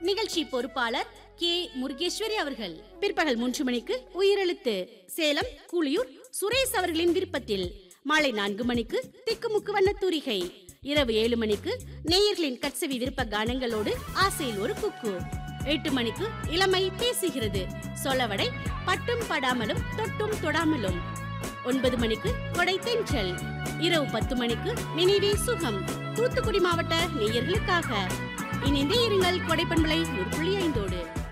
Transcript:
நிகழ்ச்சி பொறுப்பாளர் கே முருகேஸ்வரி அவர்கள் பிற்பகல் மூன்று மணிக்கு உயிரெழுத்து சேலம் கூலியூர் சுரேஷ் அவர்களின் விருப்பத்தில் மாலை நான்கு மணிக்கு திக்குமுக்கு வண்ண தூரிகை இரவு ஏழு மணிக்கு நேயர்களின் கட்சவி விருப்ப கானங்களோடு ஆசையில் ஒரு குக்கு எட்டு மணிக்கு இளமை பேசுகிறது சொலவடை பட்டும் படாமலும் தொட்டும் தொடாமலும் ஒன்பது மணிக்கு கொடை தென்றல் இரவு பத்து மணிக்கு நினைவே சுகம் தூத்துக்குடி மாவட்ட நேயர்களுக்காக இணைந்தே இருங்கள் கொடைப்பண்பலை நூறு புள்ளி ஐந்தோடு